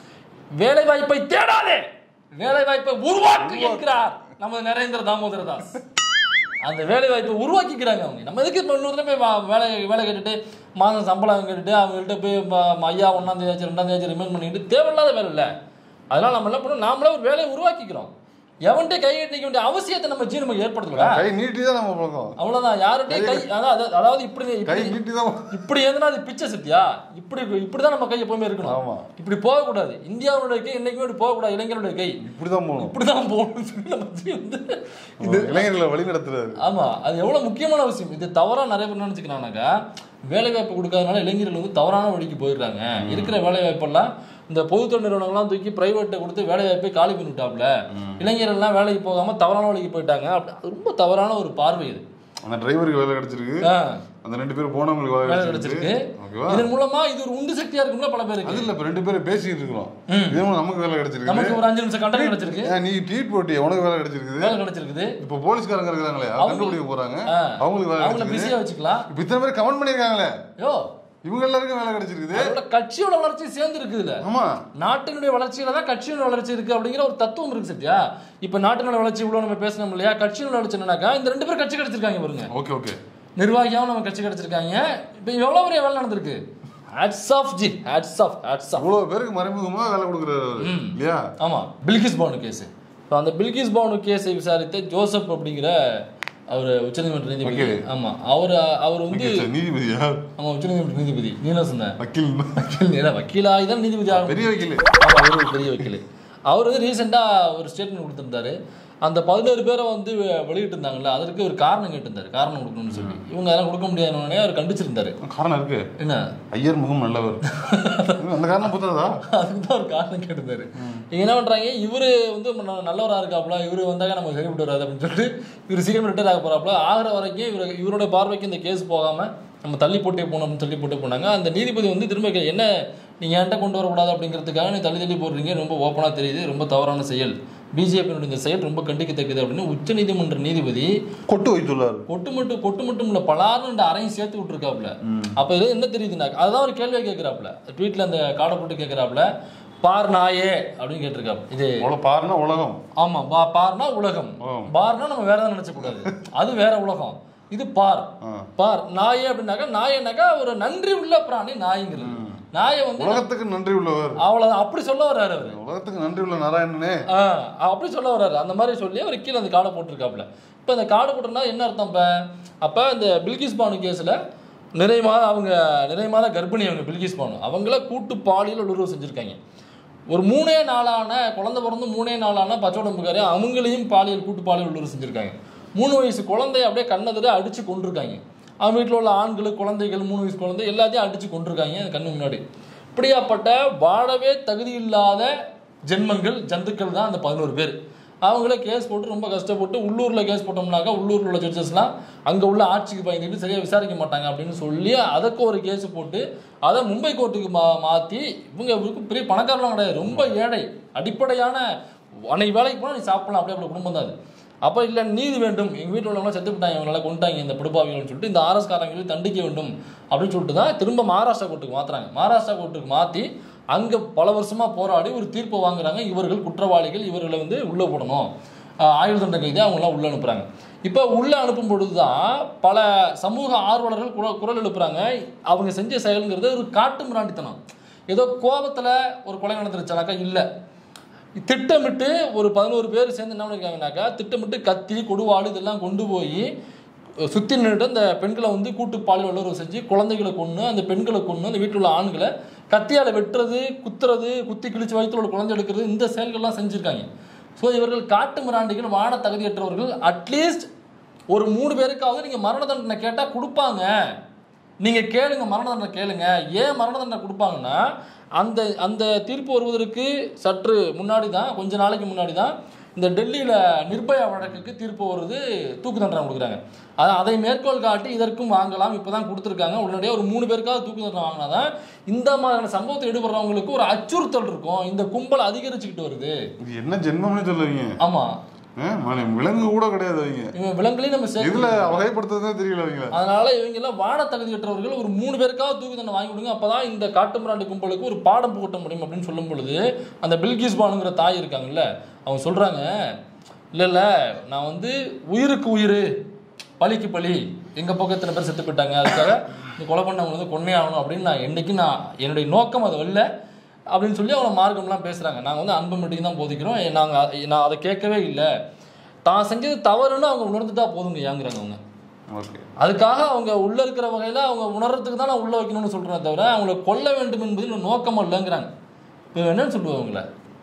வேலை வாய்ப்பை தேடாதே வேலை வாய்ப்பை உருவாக்கு என்கிறார் நமது நரேந்திர தாமோதர தாஸ் அந்த வேலை வாய்ப்பை உருவாக்கிக்கிறாங்க அவங்க நம்ம எதுக்கு இப்போ இன்னொரு தடவை போய் வா- வேலை வேலை கேட்டுட்டு மாதம் சம்பளம் கேட்டுட்டு அவங்கள்ட்ட போய் ம- ஐயா ஒன்றாம் தேதி ஆச்சு ரெண்டாம் தேதி ஆச்சு ரிமைண்ட் பண்ணிட்டு தேவையில்லாத வேலை இல்லை அதனால நம்ம என்ன பண்ணோம் நாமளே ஒரு வேலையை உருவாக்கிக்கிறோம் எவன்கிட்ட கை கட்டிக்க வேண்டிய அவசியத்தை நம்ம ஜி நமக்கு ஏற்படுத்தல கை நீட்டி தான் நம்ம பழக்கம் அவ்வளவுதான் யார்கிட்டயும் கை அதாவது அதாவது இப்படி கை இப்படி நீட்டி தான் இப்படி எதுனா அது பிச்சை சத்தியா இப்படி இப்படிதான் நம்ம கை எப்பவுமே இருக்கணும் ஆமா. இப்படி போகக்கூடாது இந்தியாவுடைய கை என்னைக்குமே இப்படி போகக்கூடாது இளைஞருடைய கை இப்படிதான் போகணும் இப்படிதான் போகணும்னு சொல்லி நம்ம ஜி வந்து இது இளைஞர்களை வழி நடத்துறாரு ஆமா அது எவ்வளவு முக்கியமான விஷயம் இது தவறா நிறைய பேர் நினைச்சுக்கிறாங்கனாக்கா வேலை வாய்ப்பு கொடுக்காதனால இளைஞர்கள் வந்து தவறான வழிக்கு போயிடுறாங்க இருக்கிற வேலை வாய்ப்பெல்லாம் இந்த பொதுத்துறை நிறுவனங்கள்லாம் தூக்கி பிரைவேட்டை கொடுத்து வேலை வாய்ப்பை காலி பண்ணிவிட்டாப்ல இளைஞர்கள்லாம் வேலைக்கு போகாம தவறான வழிக்கு போயிட்டாங்க அப்படி அது ரொம்ப தவறான ஒரு பார்வை இது அந்த டிரைவருக்கு வேலை கிடைச்சிருக்கு ஆ, அந்த ரெண்டு பேரும் போனவங்களுக்கு வேலை வேலை கிடைச்சிருக்கு கிடைச்சிருக்கு ஓகேவா இதன் மூலமா இது ஒரு உந்து சக்தியா இருக்கும்ல பல பேருக்கு அது இல்ல இப்ப ரெண்டு பேரும் பேசிட்டு இருக்கிறோம் இதே மாதிரி நமக்கு வேலை கிடைச்சிருக்கு நமக்கு ஒரு அஞ்சு நிமிஷம் கண்டென்ட் கிடைச்சிருக்கு ஏன் நீ ட்வீட் போட்டிய உனக்கு வேலை கிடைச்சிருக்குது வேலை கிடைச்சிருக்குது இப்ப போலீஸ்காரங்க இருக்காங்களே அவங்க- கண்டுபிடிக்க போறாங்க ஆ. அவங்களுக்கு வேலை அவங்கள கிடைச்சிருக்கு பிஸியா வச்சுக்கலாம் இப்ப இத்தனை பேர் கமெண்ட் பண்ணிருக்காங்களே யோ இவங்க எல்லாருக்கும் வேலை கிடைச்சிருக்குது அதோட கட்சியோட வளர்ச்சி சேர்ந்து இருக்குதுல ஆமா நாட்டினுடைய வளர்ச்சியில தான் கட்சியோட வளர்ச்சி இருக்கு அப்படிங்கிற ஒரு தத்துவம் இருக்கு சத்யா இப்ப நாட்டினோட வளர்ச்சி இவ்வளவு நம்ம பேசணும் இல்லையா கட்சியோட வளர்ச்சி என்னன்னாக்கா இந்த ரெண்டு பேரும் கட்சி கிடைச்சிருக்காங்க பாருங்க ஓகே ஓகே நிர்வாகியாவும் நம்ம கட்சி கிடைச்சிருக்காங்க இப்ப எவ்வளவு பெரிய வேலை நடந்திருக்கு ஹேட்ஸ் ஆஃப் ஜி ஹேட்ஸ் ஆஃப் ஹேட்ஸ் ஆஃப் இவ்வளவு பேருக்கு மறைமுகமா வேலை கொடுக்குறாரு அவரு. இல்லையா ஆமா பில்கிஸ் பானு கேஸ் இப்போ அந்த பில்கிஸ் பானு கேஸை விசாரித்த ஜோசப் அப்படிங்கிற அவர் உச்சநீதிமன்ற நீதிபதி வக்கீல். ஆமா அவர் அவர் வந்து சரி, நீதிபதியா ஆமா உச்சநீதிமன்ற நீதிபதி நீ என்ன சொன்ன வக்கீல் வக்கீல் இல்ல, வக்கீலாகி தான் நீதிபதி ஆகும் பெரிய வக்கீல் ஆமா அவர் ஒரு பெரிய வக்கீல் அவர் வந்து ரீசெண்டாக ஒரு ஸ்டேட்மெண்ட் கொடுத்திருந்தாரு அந்த பதினோரு பேரை வந்து வெ- வெளியிட்டு இருந்தாங்கல்ல அதற்கு ஒரு காரணம் கேட்டிருந்தாரு காரணம் கொடுக்கணும்னு சொல்லி இவங்க அதெல்லாம் கொடுக்க முடியாதுன்னு அவர் கண்டிச்சிருந்தாரு காரணம் இருக்கு என்ன ஐயர் முகம் நல்லவர் அந்த காரணம் புத்ததா அதுக்கு தான் ஒரு காரணம் கேட்டிருந்தாரு இவங்க என்ன பண்றாங்க இவரு வந்து ந- நல்லவரா இருக்காப்புல இவரு வந்தாங்க நமக்கு சரிப்பட்டு வராது அப்படின்னு சொல்லிட்டு இவர் சீக்கிரம் ரிட்டையர் ஆக போறாப்புல ஆகிற வரைக்கும் இவர் இவரோட பார்வைக்கு இந்த கேஸ் போகாம நம்ம தள்ளி போட்டே போகணும் அப்படின்னு சொல்லி போட்டு போனாங்க அந்த நீதிபதி வந்து திரும்ப கே- என்ன நீங்க என்கிட்ட கொண்டு வரக்கூடாது அப்படிங்கிறதுக்காக நீ தள்ளி தள்ளி போடுறீங்க ரொம்ப ஓப்பனா தெரியுது ரொம்ப தவறான செயல் பிஜேபியினுடைய இந்த செயல் ரொம்ப கண்டிக்கத்தக்கது அப்படின்னு உச்சநீதிமன்ற நீதிபதி கொட்டு வைத்துள்ளார் கொட்டு மட்டும் கொட்டு மட்டும் இல்ல பலாரும் இந்த அறையும் சேர்த்து விட்டுருக்காப்ல அப்ப இது என்ன தெரியுதுன்னா அதுதான் ஒரு கேள்வியை கேட்கிறாப்ல ட்வீட்ல அந்த காடை போட்டு கேட்கிறாப்ல பார் நாயே அப்படின்னு கேட்டிருக்காப்ல இது உல பாருன்னா உலகம் ஆமா பா பார்னா உலகம் ஆம். பார்னா நம்ம வேற நினைச்ச கூடாது அது வேற உலகம் இது பார் ஆ. பார் நாயே அப்படின்னாக்கா நாயனாக்கா ஒரு நன்றி உள்ள பிராணி நாய்ங்கிறது நாயை வந்து உலகத்துக்கு நன்றி உள்ளவர் அவ்வளவுதான் அப்படி சொல்ல வர்றாரு அவரு உலகத்துக்கு நன்றி உள்ள நாராயணனே ஆ, அப்படி சொல்ல வர்றாரு அந்த மாதிரி சொல்லி அவர் கீழே அந்த காடை போட்டிருக்காப்புல இப்போ அந்த காடை போட்டிருந்தா என்ன அர்த்தம் இப்போ அப்போ இந்த பில்கிஸ் பானு கேஸில் நிறைய மாதம் அவங்க நிறைய மாத கர்ப்பிணி அவங்க பில்கிஸ் பானு அவங்கள கூட்டு பாலியல் உணர்வு செஞ்சுருக்காங்க ஒரு மூணே நாளான குழந்தை பிறந்து மூணே நாளான பச்சோடம்புக்காரு அவங்களையும் பாலியல் கூட்டு பாலியல் உணர்வு செஞ்சுருக்காங்க மூணு வயசு குழந்தைய அப்படியே கண்ணெதிர அடித்து கொண்டிருக்காங்க அவங்க வீட்டில் உள்ள ஆண்கள் குழந்தைகள் மூணு வயசு குழந்தை எல்லாத்தையும் அடித்து கொண்டிருக்காங்க அந்த கண்ணு முன்னாடி இப்படியாப்பட்ட வாழவே தகுதி இல்லாத ஜென்மங்கள் ஜந்துக்கள் தான் அந்த பதினோரு பேர் அவங்களே கேஸ் போட்டு ரொம்ப கஷ்டப்பட்டு உள்ளூரில் கேஸ் போட்டோம்னாக்கா உள்ளூரில் உள்ள ஜட்ஜஸ்லாம் அங்கே உள்ள ஆட்சிக்கு பயந்துட்டு சரியாக விசாரிக்க மாட்டாங்க அப்படின்னு சொல்லி அதுக்கு ஒரு கேஸ் போட்டு அதை மும்பை கோர்ட்டுக்கு மா மாற்றி இவங்க இவருக்கு பெரிய பணக்காரலாம் கிடையாது ரொம்ப ஏழை அடிப்படையான அன்னைக்கு வேலைக்கு போனால் நீ சாப்பிடலாம் அப்படியே அப்படி குடும்பம் தான் அது அப்போ இல்லை நீதி வேண்டும் எங்கள் வீட்டில் உள்ளவங்க செத்து விட்டாங்க இவங்களால கொண்டுட்டாங்க இந்த படுபாவிகள்னு சொல்லிட்டு இந்த ஆர்எஸ் காரங்களை தண்டிக்க வேண்டும் அப்படின்னு சொல்லிட்டு தான் திரும்ப மகாராஷ்டிரா கோர்ட்டுக்கு மாத்துறாங்க மகாராஷ்டிரா கோர்ட்டுக்கு மாற்றி அங்க பல வருஷமா போராடி ஒரு தீர்ப்பை வாங்குறாங்க இவர்கள் குற்றவாளிகள் இவர்களை வந்து உள்ள போடணும் ஆஹ் ஆயுள் தண்டனை கைதி அவங்களாம் உள்ள அனுப்புறாங்க இப்போ உள்ள அனுப்பும் பொழுது தான் பல சமூக ஆர்வலர்கள் குரல் குரல் எழுப்புறாங்க அவங்க செஞ்ச செயலுங்கிறது ஒரு காட்டு மிராண்டித்தனம் ஏதோ கோபத்துல ஒரு கொலை நடந்துருச்சானாக்கா இல்லை திட்டமிட்டு ஒரு பதினோரு பேர் சேர்ந்து என்ன பண்ணியிருக்காங்கனாக்கா திட்டமிட்டு கத்தி கொடுவாள் இதெல்லாம் கொண்டு போய் சுற்றி நின்றுட்டு அந்த பெண்களை வந்து கூட்டு பாலியல் வல்லுறவு செஞ்சு குழந்தைகளை கொன்று அந்த பெண்களை கொன்று அந்த வீட்டில் உள்ள ஆண்களை கத்தியால் வெட்டுறது குத்துறது குத்தி கிழிச்சு வயிற்றுல உள்ள குழந்தை எடுக்கிறது இந்த செயல்கள்லாம் செஞ்சுருக்காங்க ஸோ இவர்கள் காட்டு மிராண்டிகள் வாழ தகுதியற்றவர்கள் அட்லீஸ்ட் ஒரு மூணு பேருக்காவது நீங்கள் மரண தண்டனை கேட்டால் கொடுப்பாங்க நீங்கள் கேளுங்க மரண தண்டனை கேளுங்க ஏன் மரண தண்டனை கொடுப்பாங்கன்னா அந்த அந்த தீர்ப்பு வருவதற்கு சற்று முன்னாடி தான் கொஞ்ச நாளைக்கு முன்னாடி தான் இந்த டெல்லியில் நிர்பயா வழக்குக்கு தீர்ப்பு வருது தூக்கு தண்டனை கொடுக்குறாங்க அதை அதை மேற்கோள் காட்டி இதற்கும் வாங்கலாம் இப்போ தான் கொடுத்துருக்காங்க உடனடியாக ஒரு மூணு பேருக்காவது தூக்கு தண்டனை வாங்கினாதான் இந்த மாதிரியான சம்பவத்தை ஈடுபடுறவங்களுக்கு ஒரு அச்சுறுத்தல் இருக்கும் இந்த கும்பல் அதிகரிச்சுக்கிட்டு வருது இது என்ன ஜென்மம்னு சொல்லுவீங்க ஆமாம் ஆ, மன- விலங்கு கூட கிடையாது அவங்க இவன் விலங்குலையும் நம்ம சேர்த்து இதுல வகைப்படுத்துறதே தெரியல அவங்க அதனால இவங்க எல்லாம் வாழ தகுதியற்றவர்கள் ஒரு மூணு பேருக்காவது தூக்கு தண்டனை வாங்கி கொடுங்க அப்பதான் இந்த காட்டுமிராண்டி கும்பலுக்கு ஒரு பாடம் புகட்ட முடியும் அப்படின்னு சொல்லும் பொழுது அந்த பில்கிஸ் பானுங்கிற தாய் இருக்காங்கல்ல அவங்க சொல்றாங்க இல்ல இல்ல நான் வந்து உயிருக்கு உயிர் பலிக்கு பலி எங்க பக்கம் இத்தனை பேர் செத்து போயிட்டாங்க அதுக்காக இந்த கொலை பண்ணவங்க வந்து கொன்னே ஆகணும் அப்படின்னு நான் என்னைக்கு நான் என்னுடைய நோக்கம் அது வரல அப்படின்னு சொல்லி அவங்க மார்க்கம்லாம் பேசுறாங்க நாங்கள் வந்து அன்பு மட்டும் தான் போதிக்கிறோம் நாங்கள் நான் அதை கேட்கவே இல்லை தான் செஞ்சது தவறுன்னு அவங்க உணர்ந்துட்டா போதுங்க ஏங்குறாங்க அவங்க ஓகே அதுக்காக அவங்க உள்ள இருக்கிற வகையில அவங்க உணர்றதுக்கு தான் நான் உள்ள வைக்கணும்னு சொல்றேன் தவிர அவங்கள கொல்ல வேண்டும் என்பது நோக்கம் இல்லைங்கிறாங்க இப்போ என்னன்னு சொல்லுவாங்க அவங்கள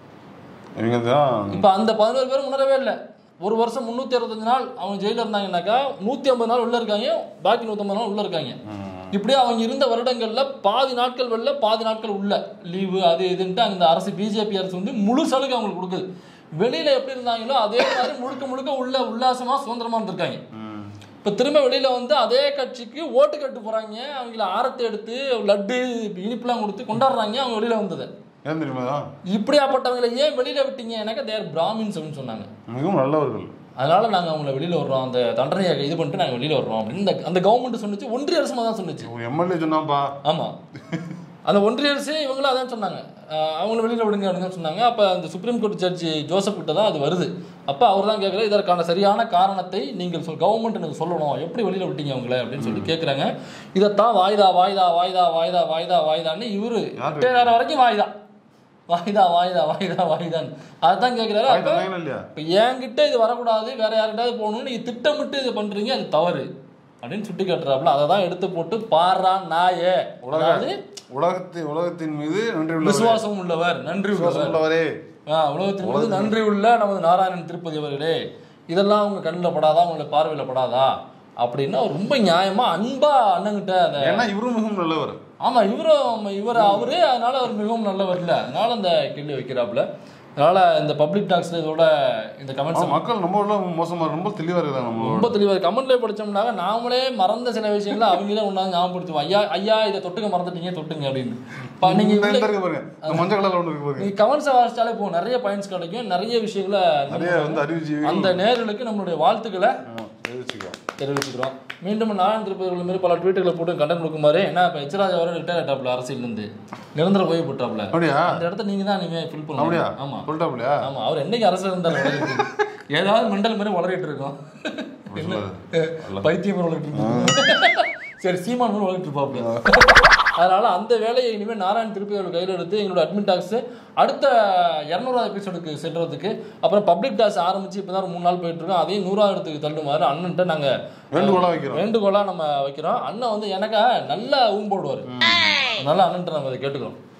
இவங்க தான் இப்போ அந்த பதினோரு பேரும் உணரவே இல்லை ஒரு வருஷம் முந்நூற்றி அறுபத்தஞ்சு நாள் அவங்க ஜெயிலில் இருந்தாங்கன்னாக்கா நூற்றி ஐம்பது நாள் உள்ள இருக்காங்க பாக்கி நூற்றம்பது நாள் உள்ள இருக்காங்க இப்படியே அவங்க இருந்த வருடங்கள்ல பாதி நாட்கள் வெளில பாதி நாட்கள் உள்ள லீவு அது இதுன்ட்டு அந்த அரசு பிஜேபி அரசு வந்து முழு சலுகை அவங்களுக்கு கொடுக்குது வெளியில எப்படி இருந்தாங்களோ அதே மாதிரி முழுக்க முழுக்க உள்ள உல்லாசமா சுதந்திரமா இருந்திருக்காங்க ம். இப்போ திரும்ப வெளியில வந்து அதே கட்சிக்கு ஓட்டு கட்டு போறாங்க அவங்கள ஆரத்தை எடுத்து லட்டு இனிப்புலாம் கொடுத்து கொண்டாடுறாங்க அவங்க வெளியில வந்தது ஏன் தெரியுமா இப்படியாப்பட்டவங்களை ஏன் வெளியில விட்டீங்க எனக்கு தேர் பிராமின்ஸ் அப்படின்னு சொன்னாங்க மிகவும் நல்லவர்கள் அதனால நாங்க அவங்கள வெளியில வர்றோம் அந்த தண்டனையை இது பண்ணிட்டு நாங்க வெளியில வர்றோம் அப்படின்னு இந்த அந்த கவர்மெண்ட் சொன்னுச்சு ஒன்றிய அரசு தான் சொன்னுச்சு ஒரு எம்எல்ஏ சொன்னாப்பா ஆமா அந்த ஒன்றிய அரசு இவங்களும் அதான் சொன்னாங்க அஹ் அவங்கள வெளியில விடுங்க அப்படின்னு தான் சொன்னாங்க அப்ப அந்த சுப்ரீம் கோர்ட் ஜட்ஜி ஜோசப் கிட்ட தான் அது வருது அப்ப அவர் தான் கேட்கல இதற்கான சரியான காரணத்தை நீங்கள் சொல் கவர்மெண்ட் எனக்கு சொல்லணும் எப்படி வெளியில விட்டீங்க அவங்கள அப்படின்னு சொல்லி கேட்குறாங்க இதைத்தான் வாய்தா வாய்தா வாய்தா வாய்தா வாய்தா வாய்தான்னு இவரு யாரு? எட்டே நேரம் வரைக்கும் வாய்தா வாய்தா வாய்தா வாய்தா வாய்தான்னு அதான் கேட்கிறாரு வாய் அப்ப தந்தாங்களா இல்லையா இப்போ என்கிட்ட இது வரக்கூடாது வேற யார்கிட்டயாவது போகணும்னு நீங்க திட்டமிட்டு இது பண்றீங்க அது தவறு அப்படின்னு சுட்டி காட்டுறாப்புல அதை தான் எடுத்து போட்டு பாடுறா நாயே உலக அதாவது உலகத்தின் உலகத்தின் மீது நன்றி உள்ளவரே. விசுவாசம் உள்ளவர் நன்றி விசுவாசம் உள்ளவர் உள்ளவரே ஆ, உலகத்தின் மீது நன்றி உள்ள நமது நாராயணன் திருப்பதி அவர்களே இதெல்லாம் உங்க கண்ணில் படாதா உங்களை பார்வையில் படாதா அப்படின்னா அவர் ரொம்ப நியாயமா அன்பா அண்ணங்கிட்ட அதை ஏன்னா இவரும் மிகவும் நல்லவர் ஆமா இவரும் இவர் அவரு அதனால அவர் மிகவும் நல்லவர் இல்ல அதனால அந்த கேள்வி வைக்கிறாப்புல அதனால இந்த பப்ளிக் டாக்ஸ்ல இதோட இந்த கமெண்ட்ஸ் ஆமா, மக்கள் நம்ம ஊர்ல மோசமா ரொம்ப தெளிவா இருக்காங்க நம்ம ரொம்ப தெளிவாக கமெண்ட்ல படிச்சோம்னாக்க நாமளே மறந்த சில விஷயங்களை அவங்களே ஒன்றாந்து ஞாபகப்படுத்துவோம் ஐயா ஐயா இதை தொட்டுக்க மறந்துட்டீங்க தொட்டுங்க அப்படின்னு பா, நீங்க இந்த உள்ள- இந்த இருக்கு பாருங்க இந்த மஞ்சள் கலர்ல ஒன்று இருக்கு பாருங்க நீங்க கமெண்ட்ஸை வாசிச்சாலே போகும் நிறைய பாயிண்ட்ஸ் கிடைக்கும் நிறைய விஷயங்களை நிறைய வந்து அறிவுஜீவி அந்த நேர்களுக்கு நம்மளுடைய வாழ்த்துக்களை தெரிவிச்சுக்கலாம் தெரிவிச்சுக்கிறோம் மீண்டும் நாராயண திருப்பதிகள் மாதிரி பல ட்வீட்டுகளை போட்டு கண்டென்ட் கொடுக்குமாறு ஏன்னா இப்போ எச்ராஜ் அவரை ரிட்டையர் ஆயிட்டாப்ல அரசியலேருந்து நிரந்தர ஓய்வு போட்டாப்ல அப்படியா அந்த இடத்த நீங்க தான் இனிமே ஃபில் அப்படியா பண்ணணும் ஆமா சொல்லிட்டாப்லையா ஆமா அவர் என்னைக்கு அரசு இருந்தாலும் வளரிட்டு ஏதாவது மெண்டல் மாதிரி வளரிட்டு இருக்கோம் அப்படி சொல்லாத. பைத்தியம் மாதிரி வளரிட்டு இருக்கோம் சரி சீமான் மாதிரி வளரிட்டு இருப்பாப்ல அதனால அந்த வேலையை இனிமேல் நாராயண் திருப்பதி அவர்கள் கையில் எடுத்து எங்களோட அட்மிட் டாக்ஸ் அடுத்த இரநூறாவது எபிசோடுக்கு செல்றதுக்கு அப்புறம் பப்ளிக் டாக்ஸ் ஆரம்பிச்சு இப்போ தான் மூணு நாள் போயிட்டு இருக்கோம் அதையும் நூறாவது இடத்துக்கு தள்ளுமாறு அண்ணன்ட்ட நாங்கள் வேண்டுகோளா வைக்கிறோம் வேண்டுகோளாக நம்ம வைக்கிறோம் அண்ணன் வந்து எனக்கா நல்லா ஊம்போடுவார் அதனால அண்ணன்ட்ட நம்ம அதை கேட்டுக்கிறோம்